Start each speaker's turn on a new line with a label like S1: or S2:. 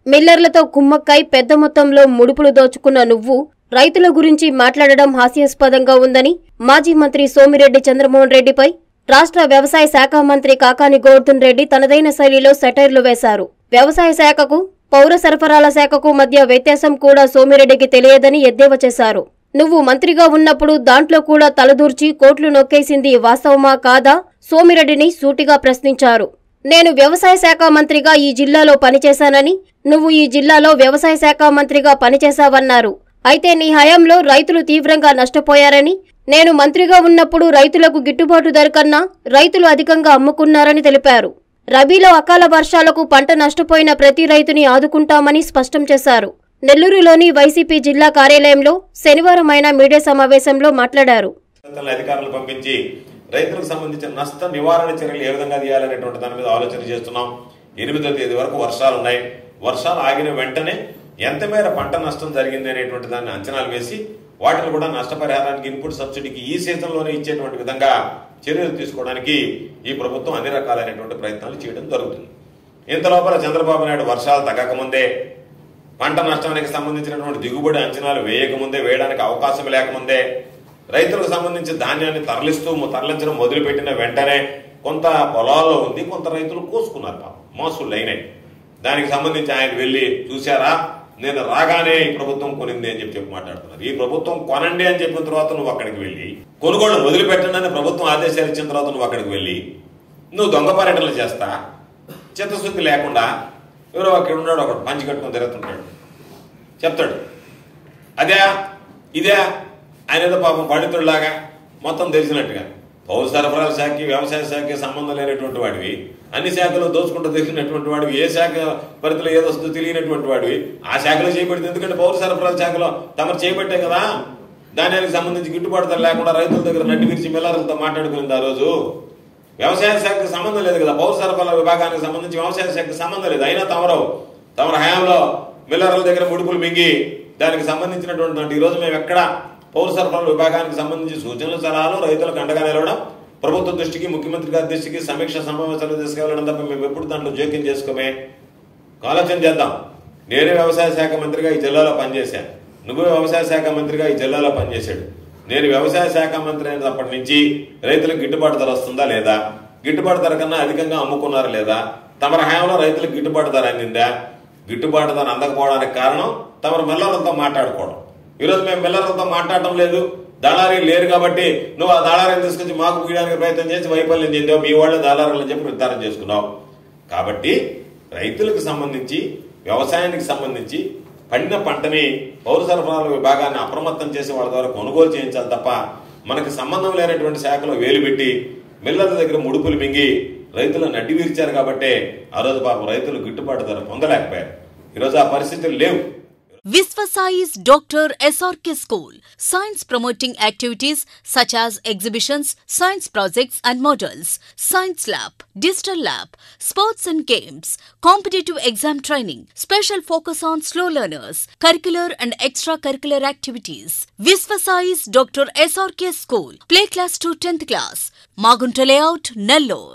S1: మిల్లర్లతో కుమ్మక్కై పెద్ద మొత్తంలో ముడుపులు దోచుకున్న నువ్వు రైతుల గురించి మాట్లాడడం హాస్యాస్పదంగా ఉందని మాజీ మంత్రి సోమిరెడ్డి చంద్రమోహన్ రెడ్డిపై రాష్ట్ర వ్యవసాయ శాఖ మంత్రి కాకాని గోవర్ధన్ రెడ్డి తనదైన శైలిలో సెటైర్లు వేశారు వ్యవసాయ శాఖకు పౌర సరఫరాల శాఖకు మధ్య వ్యత్యాసం కూడా సోమిరెడ్డికి తెలియదని ఎద్దేవా చేశారు నువ్వు మంత్రిగా ఉన్నప్పుడు దాంట్లో కూడా తలదూర్చి కోట్లు నొక్కేసింది వాస్తవమా కాదా సోమిరెడ్డిని సూటిగా ప్రశ్నించారు నేను వ్యవసాయ శాఖ మంత్రిగా ఈ జిల్లాలో పనిచేశానని నువ్వు ఈ జిల్లాలో వ్యవసాయ శాఖ మంత్రిగా పనిచేశావన్నారు అయితే నీ హయాంలో రైతులు తీవ్రంగా నష్టపోయారని నేను మంత్రిగా ఉన్నప్పుడు రైతులకు గిట్టుబాటు ధర కన్నా రైతులు అధికంగా అమ్ముకున్నారని తెలిపారు రబీలో అకాల వర్షాలకు పంట నష్టపోయిన ప్రతి రైతుని ఆదుకుంటామని స్పష్టం చేశారు నెల్లూరులోని వైసీపీ జిల్లా కార్యాలయంలో శనివారం ఆయన మీడియా సమావేశంలో మాట్లాడారు
S2: ప్రభుత్వంలో అధికారులు పంపించి రైతులకు సంబంధించిన నష్ట నివారణ చర్యలు ఏ విధంగా తీయాలనేటువంటి దాని మీద ఆలోచన చేస్తున్నాం ఎనిమిదో తేదీ వరకు వర్షాలు ఉన్నాయి వర్షాలు ఆగిన వెంటనే ఎంత మేర పంట నష్టం జరిగింది అనేటువంటి దాన్ని అంచనాలు వేసి వాటిని కూడా నష్టపరిహారానికి ఇన్పుట్ సబ్సిడీకి ఈ సీజన్లోనే ఇచ్చేటువంటి విధంగా చర్యలు తీసుకోవడానికి ఈ ప్రభుత్వం అన్ని రకాలైనటువంటి ప్రయత్నాలు చేయడం జరుగుతుంది ఇంత లోపల చంద్రబాబు నాయుడు వర్షాలు తగ్గకముందే పంట నష్టానికి సంబంధించినటువంటి దిగుబడి అంచనాలు వేయకముందే వేయడానికి అవకాశం లేకముందే రైతులకు సంబంధించి ధాన్యాన్ని తరలిస్తూ తరలించడం మొదలుపెట్టిన వెంటనే కొంత పొలాల్లో ఉంది కొంత రైతులు కోసుకున్నారు పాపం మోసులు అయినాయి దానికి సంబంధించి ఆయన వెళ్ళి చూశారా నేను రాగానే ఈ ప్రభుత్వం కొనింది అని చెప్పి చెప్పి మాట్లాడుతున్నారు ఈ ప్రభుత్వం కొనండి అని చెప్పిన తర్వాత నువ్వు అక్కడికి వెళ్ళి కొనుగోలు వదిలిపెట్టండి అని ప్రభుత్వం ఆదేశాలు ఇచ్చిన తర్వాత నువ్వు అక్కడికి వెళ్ళి నువ్వు దొంగ పర్యటనలు చేస్తా చిత్తశుద్ధి లేకుండా ఎవరో అక్కడ ఉన్నాడు ఒకడు పంచి కట్టుకొని తిరుగుతుంటాడు చెప్తాడు అదే ఇదే ఆయన ఏదో పాపం పండితుడిలాగా మొత్తం తెలిసినట్టుగా పౌర సరఫరాల శాఖకి వ్యవసాయ శాఖకి సంబంధం లేనటువంటి వాడివి అన్ని శాఖలు దోచుకుంటూ తెలిసినటువంటి వాడివి ఏ శాఖ పరిధిలో ఏదో వస్తుందో తెలియనటువంటి వాడివి ఆ శాఖలో చేయబడింది ఎందుకంటే పౌర సరఫరాల శాఖలో తమరు చేయబట్టే కదా ధాన్యానికి సంబంధించి గిట్టుబాటు ధర లేకుండా రైతుల దగ్గర నడ్డి విరిచి మిల్లర్లతో మాట్లాడుకునింది ఆ రోజు వ్యవసాయ శాఖకి సంబంధం లేదు కదా పౌర సరఫరాల విభాగానికి సంబంధించి వ్యవసాయ శాఖకి సంబంధం లేదు అయినా తమరు తమరు హయాంలో మిల్లర్ల దగ్గర ముడుపులు మింగి దానికి సంబంధించినటువంటి దాంట్లో ఈ రోజు మేము ఎక్కడ పౌర సరఫరాల విభాగానికి సంబంధించి సూచనలు సలహాలు రైతులకు అండగా నిలవడం ప్రభుత్వ దృష్టికి ముఖ్యమంత్రి గారి దృష్టికి సమీక్ష సమావేశాలు తీసుకెళ్లడం తప్ప మేము ఎప్పుడు దాంట్లో జోక్యం చేసుకోమే ఆలోచన చేద్దాం నేనే వ్యవసాయ శాఖ మంత్రిగా ఈ జిల్లాలో పనిచేశాను నువ్వు వ్యవసాయ శాఖ మంత్రిగా ఈ జిల్లాలో పనిచేశాడు నేను వ్యవసాయ శాఖ మంత్రి అయినప్పటి నుంచి రైతులకు గిట్టుబాటు ధర వస్తుందా లేదా గిట్టుబాటు ధర కన్నా అధికంగా అమ్ముకున్నారా లేదా తమర హయాంలో రైతులకు గిట్టుబాటు ధర అందిందా గిట్టుబాటు ధర అందకపోవడానికి కారణం తమరు మిల్లర్లతో మాట్లాడుకోవడం ఈరోజు మేము మిల్లర్లతో మాట్లాడటం లేదు దళారీ లేరు కాబట్టి నువ్వు ఆ దళారీని తీసుకొచ్చి మాకు గీయడానికి ప్రయత్నం చేసి వైఫల్యం చెందావు మీ వాళ్ళే దళారులు అని చెప్పి నిర్ధారణ చేసుకున్నావు కాబట్టి రైతులకు సంబంధించి వ్యవసాయానికి సంబంధించి పండిన పంటని పౌర సరఫరాల విభాగాన్ని అప్రమత్తం చేసి వాళ్ళ ద్వారా కొనుగోలు చేయించాలి తప్ప మనకి సంబంధం లేనటువంటి శాఖలో వేలు పెట్టి మిల్లర్ల దగ్గర ముడుపులు మింగి రైతులను నడ్డి వీర్చారు కాబట్టే ఆ రోజు పాపం రైతులు గిట్టుబాటు ధర పొందలేకపోయారు ఈరోజు ఆ పరిస్థితులు లేవు
S3: Visvasai's Dr. SRK School. Science promoting activities such as exhibitions, science projects and models, science lab, digital lab, sports and games, competitive exam training, special focus on slow learners, curricular and extracurricular activities. Visvasai's Dr. SRK School. Play class to 10th class. Magunta layout, Nellore.